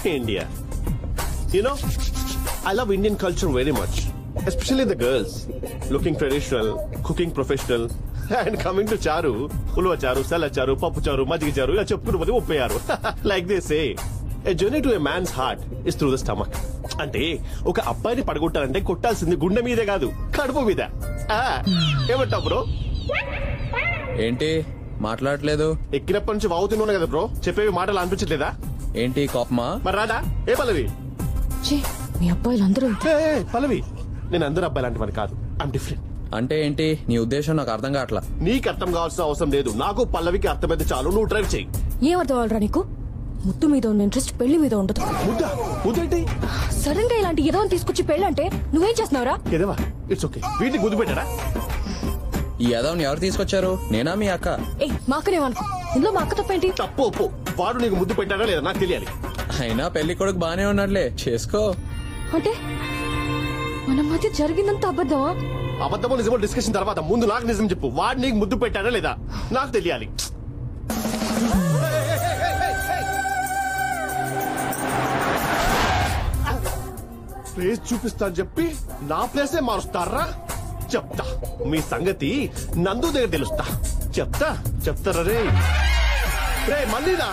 India you know I love Indian culture very much especially the girls looking traditional cooking professional and coming to charu ulava చారు సెల్ల చారు పప్పు చారు మజ్జిగ చారు ఇలా చెప్పుకుని పోతే ముప్పయ్యారు like they say a journey to a man's heart is through the stomach అంటే ఒక అబ్బాయిని పడగొట్టాలంటే కొట్టాల్సింది గుండె మీదే కాదు కడుపు మీద ఆ, ఏమంటావు బ్రో ఏంటి మాట్లాడట్లేదు ఎక్కినప్పటి నుంచి వాగుతున్నాను కదా బ్రో చెప్పేవి మాటలు అనిపించట్లేదా ఏంటి కోపమా మరి రాదా ఏ పల్లవి ఛీ, మీ అబ్బాయిలు అందరూ ఏ, ఏ, పల్లవి నేను అందరు అబ్బాయి లాంటి వాడిని కాదు ఐమ్ డిఫరెంట్ అంటే ఏంటి నీ ఉద్దేశం నాకు అర్థం కావట్లా నీకు అర్థం కావాల్సిన అవసరం లేదు నాకు పల్లవికి అర్థమైతే చాలు నువ్వు డ్రైవ్ చేయి ఏం అర్థం అవ్వాలరా నీకు ముద్దు మీద ఉన్న ఇంట్రెస్ట్ పెళ్లి మీద ఉండదు ముద్ద ముద్దేంటి సడన్ గా ఇలాంటి ఏదో తీసుకొచ్చి పెళ్ళి అంటే నువ్వేం చేస్తున్నావురా ఏదేవా ఇట్స్ ఓకే వీటిని గుద్దు పెట్టాడా ఈ యదవ్ని ఎవరు తీసుకొచ్చారు నేనా మీ అక్క ఏ మా అక్కనేమనుకో ఇందులో మా అక్క తప్పేంటి తప్పు ఒప్పు వాడు నీకు ముద్దు పెట్టాడా లేదా నాకు తెలియాలి అయినా పెళ్లి కొడుకు బానే ఉన్నాడులే చేసుకో అంటే మన మధ్య జరిగిందంత అబద్ధమా అబద్ధమో నిజమో డిస్కషన్ తర్వాత ముందు నాకు నిజం చెప్పు వాడు నీకు ముద్దు పెట్టాడా లేదా నాకు తెలియాలి ప్లేస్ చూపిస్తా అని చెప్పి నా ప్లేసే మారుస్తారా చెప్తా మీ సంగతి నందు దగ్గర తెలుస్తా చెప్తా చెప్తారా రే రే మళ్ళీనా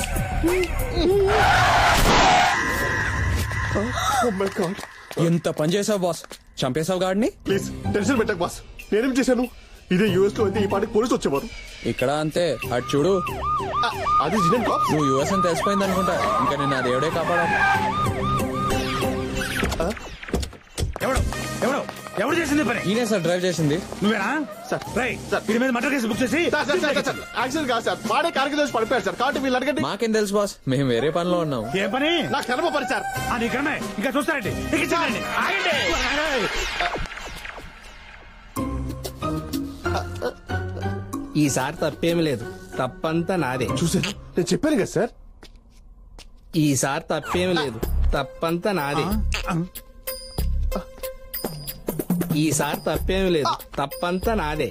ఓ మై గాడ్ ఎంత పని చేసావు బాస్ చంపేశావు గాడిని ప్లీజ్ టెన్షన్ పెట్టకు బాస్ నేనేం చేశాను ఇదే యూఎస్ లో అయితే ఈ పాటికి పోలీసు వచ్చేవారు ఇక్కడ అంతే అటు చూడు ఆ, అది జినెన్ కాప్ నువ్వు యుఎస్ అని తెలిసిపోయింది అనుకుంటా ఇంకా నేను ఆ దేవుడే కాపాడాలి ఎవడు ఎవడు ఎవడు చేసింది పని ఈయనే సార్ డ్రైవ్ చేసింది నువ్వేనా సార్. రై సార్. వీడి మీద మటర్ కేసు బుక్ చేసి sir sir sir sir accident కాదు సార్ వాడే కార్కి దోషి పడిపోయారు సార్ కాబట్టి వీళ్ళు అడగండి మాకేం తెలుసు బాస్ మేము వేరే పనిలో ఉన్నాం ఏం పని నా కర్మ పని సార్ ఆ నీ క్రమే ఇంకా చూస్తారండి ఎక్కించండి ఆగండి ఈసారి తప్పేమి లేదు తప్పంతా నాదే చూసారు నేను చెప్పాను కదా సార్ ఈసారి తప్పేమి లేదు తప్పంతా నాదే ఈసారి తప్పేమి లేదు తప్పంతా నాదే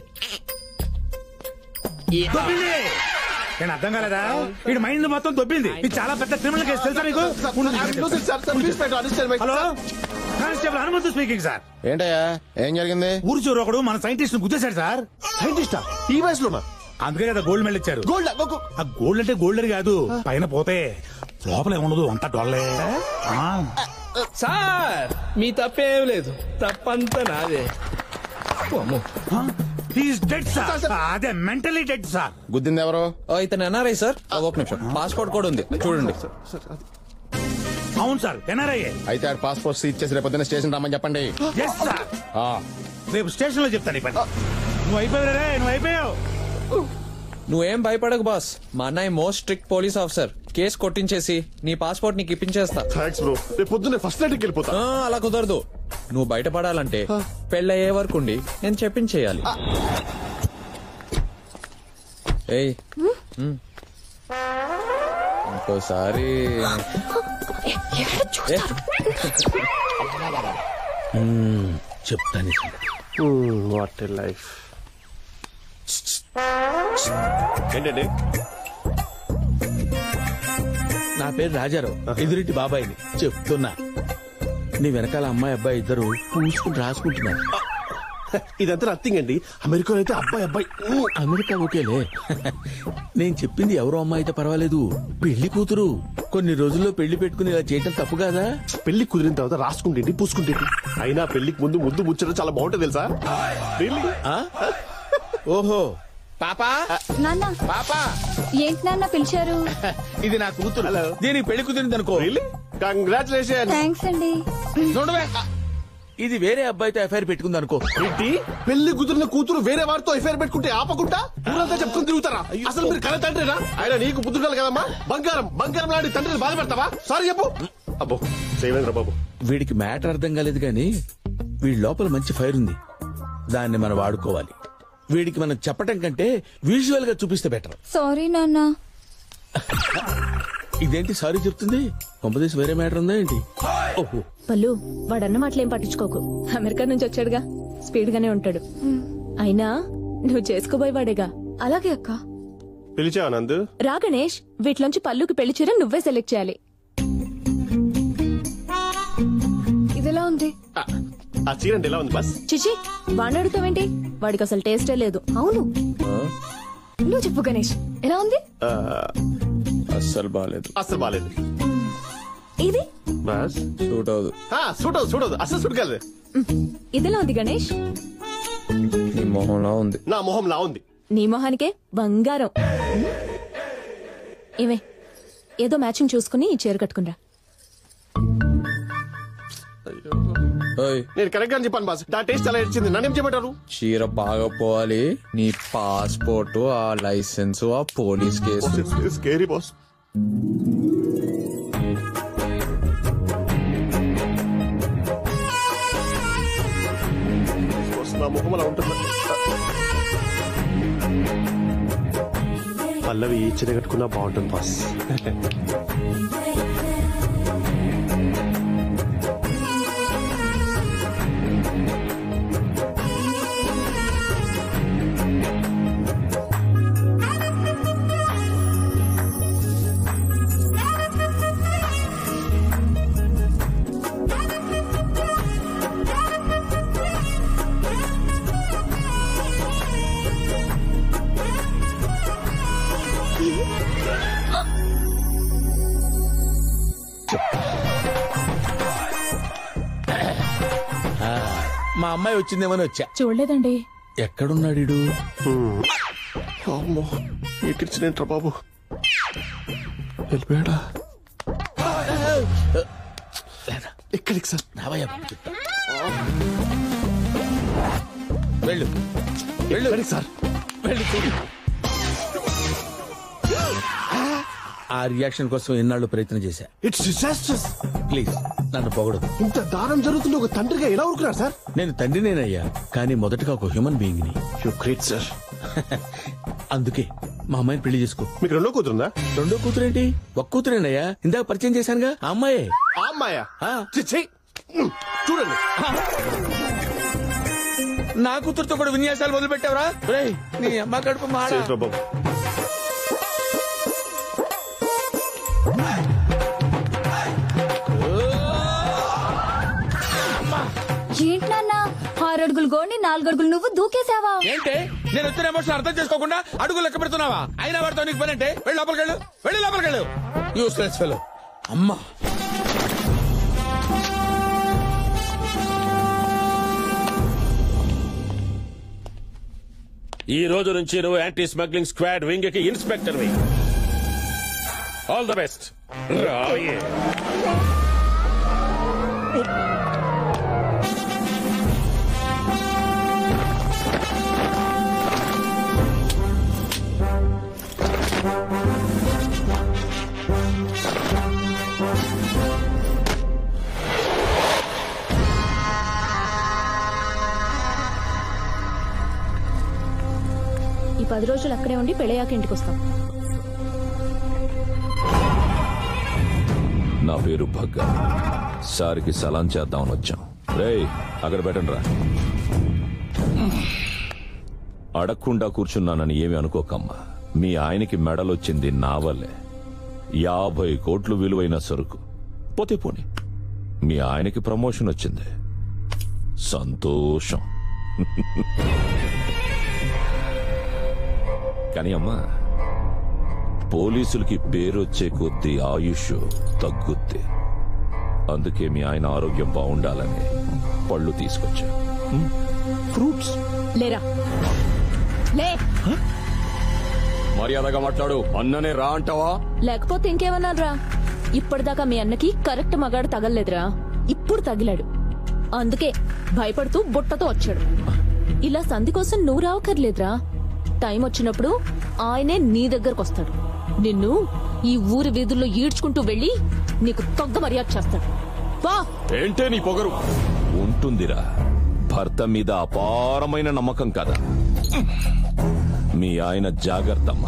ఈ- దొబ్బింది నేను అర్థం కాలేదా వీడి మైండ్ మొత్తం దొబ్బింది ఇది చాలా పెద్ద క్రిమినల్ కేసు తెలుసా నీకు sir, I'm innocent, sir sir please పెట్టు understand my hello constable Hanumanthu speaking sir ఏంటయ్యా ఏం జరిగింది ఊరు చూరు ఒకడు మన సైంటిస్ట్ గుద్దేశాడు సార్ సైంటిస్టా ఈ వయసులోనా అందుకే కదా గోల్డ్ మెడల్ ఇచ్చారు గోల్డ్ ఆ గోల్డ్ అంటే గోల్డ్ అని కాదు పైన పోతే లోపల ఏముండదు అంతా డొల్లే ఆ. సార్ మీ తప్పేమి లేదు తప్పంతా నాదే అమ్మో. He's dead, సార్ అదే మెంటలీ డెడ్ సార్ గుద్దింది ఎవరు ఓ, ఇతను ఎన్ఆర్ఐ సార్ ఓ, ఒక నిమిషం పాస్పోర్ట్ కూడా ఉంది చూడండి అవును సార్ ఎన్ఆర్ఐ అయితే ఆడు పాస్పోర్ట్ సీజ్ చేసి రేపు పొద్దున్న స్టేషన్ రమ్మని చెప్పండి ఎస్ సార్ ఆ, రేపు స్టేషన్ లో చెప్తాను ఈ పని నువ్వు అయిపోయావు రే నువ్వు అయిపోయావు నువ్వేం భయపడకు బాస్ మా అన్నయ్య most strict police officer case కొట్టించేసి నీ పాస్పోర్ట్ నీకు ఇప్పించేస్తా థ్యాంక్స్ బ్రో రేపు పొద్దున్నే ఫస్ట్ నైట్కి వెళ్ళిపోతా ఆ, అలా కుదరదు నువ్వు బయటపడాలంటే పెళ్ళయ్యే వరకు ఉండి నేను చెప్పించేయాలి ఏయ్ ఉమ్. ఇంకోసారి ఏ, చెప్తాను వాట్ లైఫ్ ఏంటండి నా పేరు రాజారావు ఎదురింటి బాబాయిని చెప్తున్నా నీ వెనకాల అమ్మాయి అబ్బాయి ఇద్దరు పూసుకుని రాసుకుంటున్నారు ఇదంతా నథింగ్ అండి అమెరికాలో అయితే అబ్బాయి అబ్బాయి ఊ, అమెరికా ఓకేలే నేను చెప్పింది ఎవరో అమ్మాయి అయితే పర్వాలేదు పెళ్లి కూతురు కొన్ని రోజుల్లో పెళ్లి పెట్టుకుని ఇలా చేయటం తప్పు కాదా పెళ్లి కుదిరిన తర్వాత రాసుకుంటేంటి పూసుకుంటేంటి అయినా పెళ్లికి ముందు ముద్దు ముచ్చడం చాలా బాగుంటుంది తెలుసా Really? ఆ? ఓహో పాపా నాన్న పాపా ఏంటి నాన్న పిలిచారు ఇది నా కూతురు దీనికి పెళ్లి కుదిరింది అనుకో Really? Congratulations. థ్యాంక్స్ అండి చూడవే ఇది వేరే అబ్బాయితో ఎఫ్ఐఆర్ పెట్టుకుంది అనుకో ఏంటి పెళ్లి కుదిరిన కూతురు వేరే వారితో ఎఫ్ఐఆర్ పెట్టుకుంటే ఆపకుండా ఊరంతా చెప్పుకుని తిరుగుతారా అసలు మీరు కల తండ్రినా ఆయన నీకు పుత్రుడాలి కదమ్మా బంగారం బంగారం లాంటి తండ్రిని బాధ పెడతావా సారీ చెప్పు అబ్బో సేవేంద్ర బాబు వీడికి మ్యాటర్ అర్థం కాలేదు కానీ వీడి లోపల మంచి ఫైర్ ఉంది దాన్ని మనం వాడుకోవాలి వీడికి మనం చెప్పటం కంటే విజువల్ గా చూపిస్తే బెటర్ సారీ నాన్న ఇదేంటి సారీ చెప్తుంది కొంపదీసి వేరే మ్యాటర్ ఉందా ఏంటి ఓహో పల్లు వాడన్న మాటలేం పట్టించుకోకు అమెరికా నుంచి వచ్చాడుగా స్పీడ్ గానే ఉంటాడు అయినా నువ్వు చేసుకోబోయేవాడేగా అలాగే అక్క పిలిచావా నందు రా గణేష్ వీటిలోంచి పల్లుకి పెళ్లి చీర నువ్వే సెలెక్ట్ చేయాలి ఆ చీర అంటే ఎలా ఉంది బాస్ చిచి వాడిని అడుగుతావేంటి వాడికి అసలు టేస్టే లేదు అవును నువ్వు చెప్పు గణేష్ ఎలా ఉంది ఆ, అస్సలు బాగాలేదు అస్సలు బాగాలేదు ఇది బాస్ సూట్ అవదు సూట్ అవుతుంది సూట్ అవుతుంది అస్సలు సూట్ కాలేదు ఇదిలా ఉంది గణేష్ నీ మొహంలా ఉంది నా మొహం లా ఉంది నీ మొహానికే బంగారం ఏమే ఏదో మ్యాచింగ్ చూసుకుని ఈ చీర కట్టుకునిరా ఓయ్ నేను కరెక్ట్ గా చెప్పాను బాస్ నా టేస్ట్ అలా ఇచ్చింది నన్నేం చేయమంటారు చీర బాగా పోవాలి నీ పాస్పోర్ట్ ఆ లైసెన్స్ ఆ పోలీస్ కేసు స్కేరీ బాస్ నా ముఖం అలా ఉంటుంది పల్లవి ఈ చీర కట్టుకున్నా బాగుంటుంది బాస్ మా అమ్మాయి వచ్చిందేమని వచ్చా చూడలేదండి ఎక్కడున్నాడు ఈడు? అమ్మో ఎక్కించినేంట్రా బాబు వెళ్ళిపోయాడా ఎక్కడికి సార్ రావయ్యా, చెప్తా. వెళ్ళు వెళ్ళు ఎక్కడికి సార్ వెళ్ళు చూడు ఆ రియాక్షన్ కోసం ఎన్నాళ్ళు ప్రయత్నం చేశా ఇట్స్ డిజాస్టర్స్ ప్లీజ్ నన్ను పొగడదు ఇంత దారుణం జరుగుతుంది ఒక తండ్రిగా ఎలా ఊరుకున్నారు సార్ నేను తండ్రినేనయ్యా కానీ మొదటగా ఒక హ్యూమన్ బీయింగ్ ని యూ గ్రేట్ సార్ అందుకే మా అమ్మాయిని పెళ్లి చేసుకో మీకు రెండో కూతురుందా రెండో కూతురేంటి ఒక్క కూతురేనయ్యా ఇందాక పరిచయం చేశానుగా ఆ అమ్మాయే ఆ అమ్మాయా ఆ. ఛీ, ఛీ. ఉమ్, చూడండి నా కూతురుతో కూడా విన్యాసాలు మొదలు పెట్టావరా నీ అమ్మ కడుపు మాడ చేసిరా బాబు ఏంటి నాన్న ఆరు అడుగులు గోండి నాలుగు అడుగులు నువ్వు దూకేసావా ఏంటి నేను వచ్చిన ఎమోషన్ అర్థం చేసుకోకుండా అడుగు లెక్క పెడుతున్నావా అయినా వాడితో నీకు పని అంటే వెళ్ళి లోపలికి వెళ్ళు వెళ్ళి లోపలికి వెళ్ళు యూస్లెస్ ఫెలో అమ్మా ఈ రోజు నుంచి నువ్వు యాంటీ స్మగ్లింగ్ స్క్వాడ్ వింగ్ కి inspector we all the best రాయే ఈ పది రోజులు అక్కడే ఉండి పెళ్ళయ్యాక ఇంటికి వస్తాం నా పేరు భగ్గ సార్కి సలాం చేద్దామని వచ్చాం రేయ్ అక్కడ పెట్టండి రా అడగకుండా కూర్చున్నానని ఏమి అనుకోకమ్మా మీ ఆయనకి మెడలొచ్చింది నా వల్లే యాభై కోట్లు విలువైన సరుకు పోతే పోని మీ ఆయనకి ప్రమోషన్ వచ్చింది సంతోషం కానీ అమ్మా పోలీసులకి పేరొచ్చే కొద్దీ ఆయుష్ తగ్గుద్ది అందుకే మీ ఆయన ఆరోగ్యం బాగుండాలని పళ్ళు తీసుకొచ్చా ఫ్రూట్స్ లేరా లే మర్యాదగా మాట్లాడు అన్ననే రా అంటావా లేకపోతే ఇంకేమన్నారా ఇప్పటిదాకా మీ అన్నకి కరెక్ట్ మగాడు తగలలేదురా ఇప్పుడు తగిలాడు అందుకే భయపడుతూ బుట్టతో వచ్చాడు ఇలా సంధి కోసం నువ్వు రావక్కర్లేదురా టైం వచ్చినప్పుడు ఆయనే నీ దగ్గరకు వస్తాడు నిన్ను ఈ ఊరి వీధుల్లో ఈడ్చుకుంటూ వెళ్ళి నీకు తగ్గ మర్యాద చేస్తాడు వా ఏంటే నీ పొగరు ఉంటుందిరా భర్త మీద అపారమైన నమ్మకం కదా మీ ఆయన జాగ్రత్తమ్మా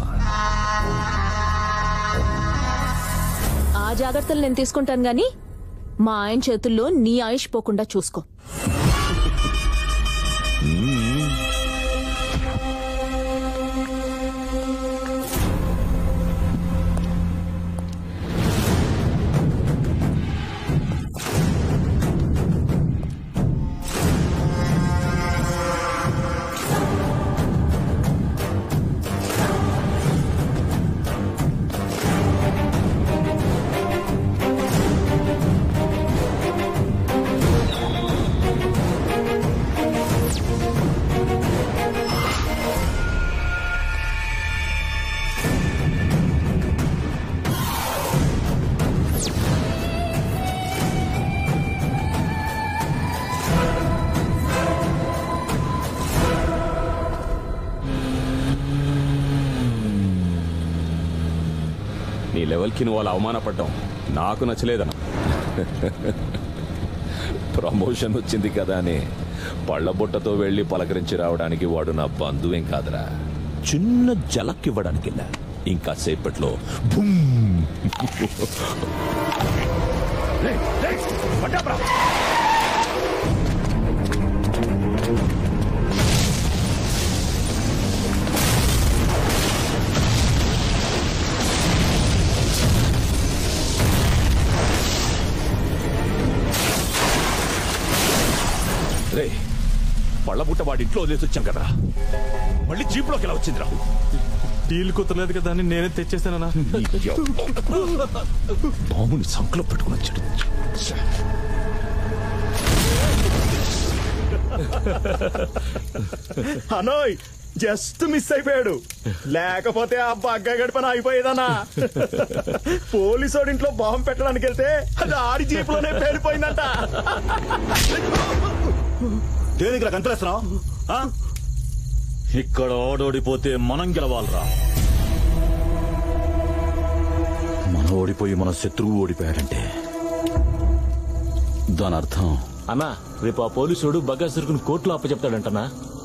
ఆ జాగ్రత్తలు నేను తీసుకుంటాను గాని మా ఆయన చేతుల్లో నీ ఆయుష్ పోకుండా చూసుకో నీ లెవెల్కి నువ్వు అలా అవమానపడ్డాం నాకు నచ్చలేదన్న ప్రమోషన్ వచ్చింది కదా అని పళ్ళబుట్టతో వెళ్ళి పలకరించి రావడానికి వాడు నా బంధువేం కాదురా చిన్న జలక్ ఇవ్వడానికి వెళ్ళా ఇంకా సేపట్లో భూమ్ రే పళ్ళబుట్ట వాడి ఇంట్లో వదిలేసి వచ్చాం కదా మళ్ళీ జీపులోకి ఎలా వచ్చిందిరా డీల్ కుదరలేదు కదా అని నేనే తెచ్చేసానన్నా బాబుని సంకలో పెట్టుకుని వచ్చాడు అనోయ్ జస్ట్ మిస్ అయిపోయాడు లేకపోతే ఆ బగ్గ గడిపన అయిపోయేదన్నా పోలీసోడి ఇంట్లో బాంబు పెట్టడానికి వెళ్తే అది ఆడి జీపులోనే పేలిపోయిందంట దేనికి కనిపిస్తున్నావు ఇక్కడ ఓడోడిపోతే మనం గెలవాలరా మనం ఓడిపోయి మన శత్రువు ఓడిపోయాడంటే దాని అర్థం అన్నా రేపు ఆ పోలీసుడు బగ్గా సరుకుని కోర్టులో అప్పచెప్తాడంటనా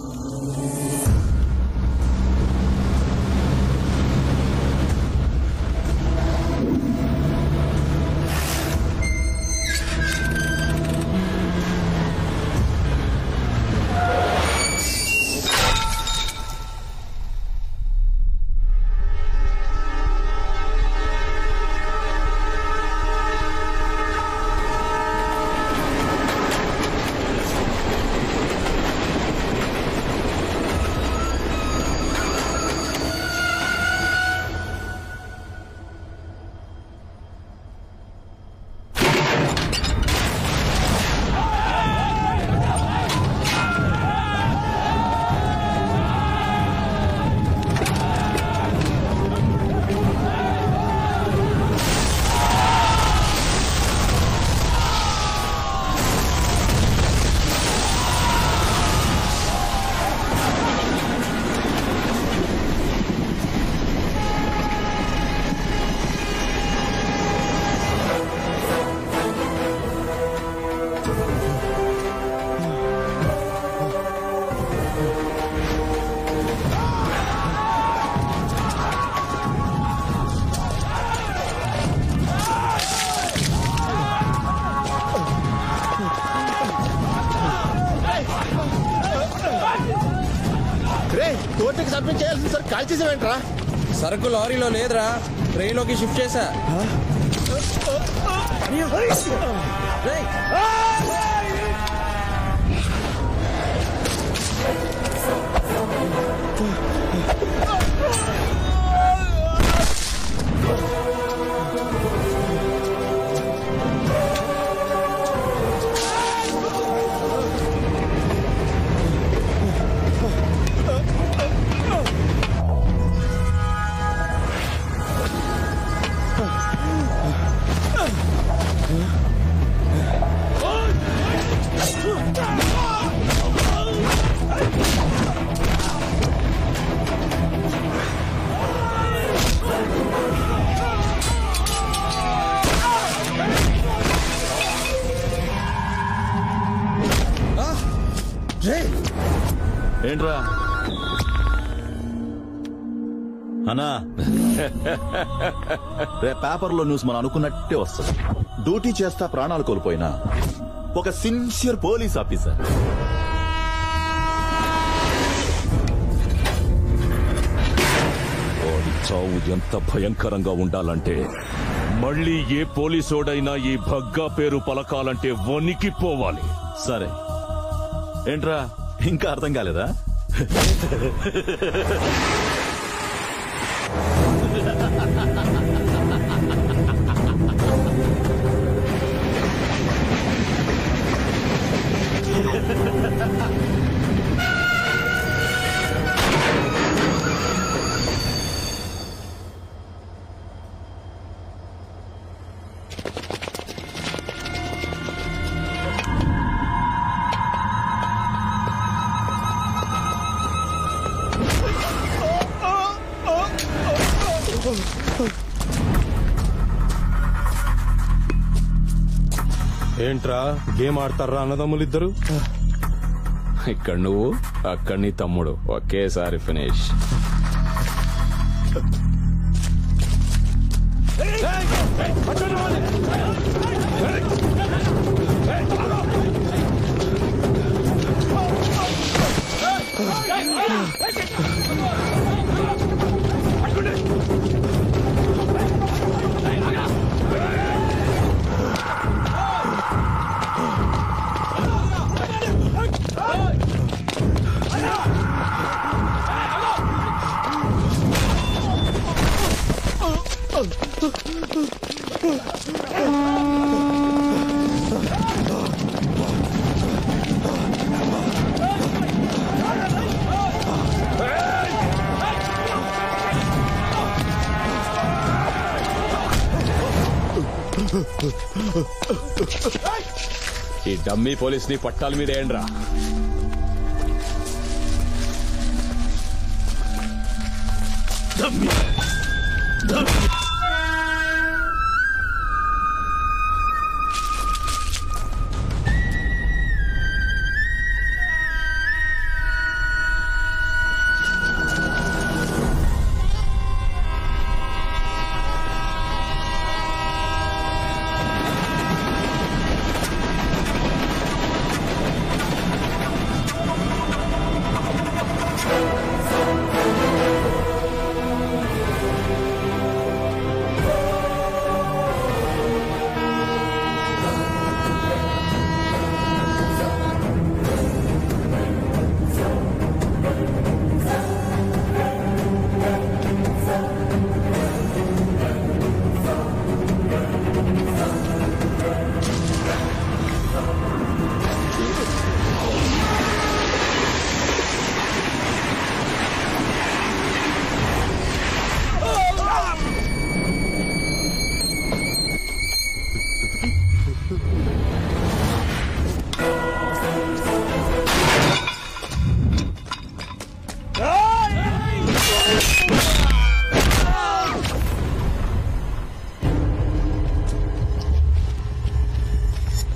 రే కోర్టుకి సబ్మిట్ చేయాల్సింది సార్ కాల్ చేసేవేంట్రా సరుకు లారీలో లేదురా ట్రైన్లోకి షిఫ్ట్ చేశా రేయ్, ఏంట్రా అన్నా రే పేపర్లో న్యూస్ మనం అనుకున్నట్టే వస్తుంది డ్యూటీ చేస్తా ప్రాణాలు కోల్పోయినా ఒక సిన్సియర్ పోలీస్ ఆఫీసర్ వాడి చావు ఎంత భయంకరంగా ఉండాలంటే మళ్ళీ ఏ పోలీసోడైనా ఈ భగ్గా పేరు పలకాలంటే వణికిపోవాలి సరే ఏంట్రా ఇంకా అర్థం కాలేదా ఏంట్రా గేమ్ ఆడతారా అన్నదమ్ములు ఇద్దరు ఇక్కడ నువ్వు అక్కడ నీ తమ్ముడు ఒకేసారి ఫినిష్ ఈ డమ్మీ పోలీస్ ని పట్టాల మీద ఏండ్రా దమ్మి. దమ్మి.